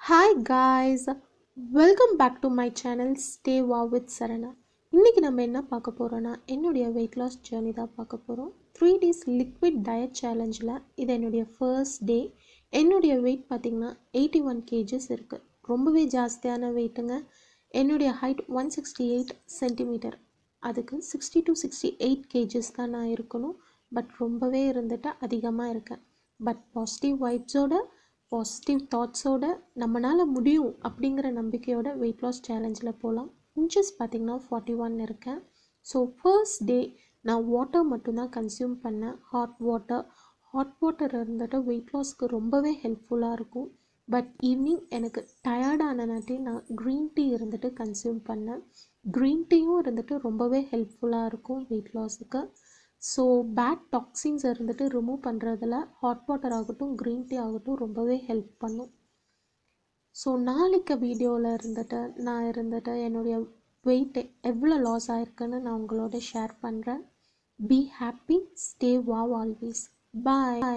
hi guys welcome back to my channel stay வா with Sarana இன்றைக்கி நம்ம என்ன பார்க்க போகிறோன்னா என்னுடைய வெயிட் லாஸ் ஜேர்னி தான் பார்க்க போகிறோம் த்ரீ டேஸ் லிக்விட் டயட் சேலஞ்சில் இது என்னுடைய ஃபர்ஸ்ட் டே என்னுடைய வெயிட் பார்த்திங்கன்னா எயிட்டி ஒன் கேஜஸ் இருக்குது ரொம்பவே ஜாஸ்தியான வெயிட்டுங்க என்னுடைய height one sixty eight centimetre அதுக்கு sixty to sixty eight kgs தான் நான் இருக்கணும் பட் ரொம்பவே இருந்துட்டு அதிகமாக இருக்கேன் பட் பாசிட்டிவ் வைப்ஸோட பாசிட்டிவ் தாட்ஸோட நம்மளால் முடியும் அப்படிங்கிற நம்பிக்கையோட வெயிட் லாஸ் சேலஞ்சில் போகலாம் இன்ச்சஸ் பார்த்திங்கன்னா ஃபார்ட்டி ஒன் இருக்கேன் ஸோ ஃபர்ஸ்ட் டே நான் வாட்டர் மட்டும்தான் கன்சியூம் பண்ணேன் ஹாட் வாட்டர் ஹாட் வாட்டர் இருந்துட்டு வெயிட் லாஸ்க்கு ரொம்பவே ஹெல்ப்ஃபுல்லாக இருக்கும் பட் ஈவினிங் எனக்கு டயர்டானனாட்டி நான் க்ரீன் டீ இருந்துட்டு கன்சியூம் பண்ணேன் க்ரீன் டீயும் இருந்துட்டு ரொம்பவே ஹெல்ப்ஃபுல்லாக இருக்கும் வெயிட் லாஸுக்கு ஸோ பேட் டாக்ஸின்ஸ் இருந்துட்டு ரிமூவ் பண்ணுறதுல ஹாட் வாட்டர் ஆகட்டும் க்ரீன் டீ ஆகட்டும் ரொம்பவே ஹெல்ப் பண்ணும் ஸோ நாளைக்கு வீடியோவில் இருந்துட்டு நான் இருந்துட்டு என்னுடைய வெயிட் எவ்வளோ லாஸ் ஆயிருக்குன்னு நான் உங்களோட ஷேர் பண்ணுறேன் be happy stay wow always bye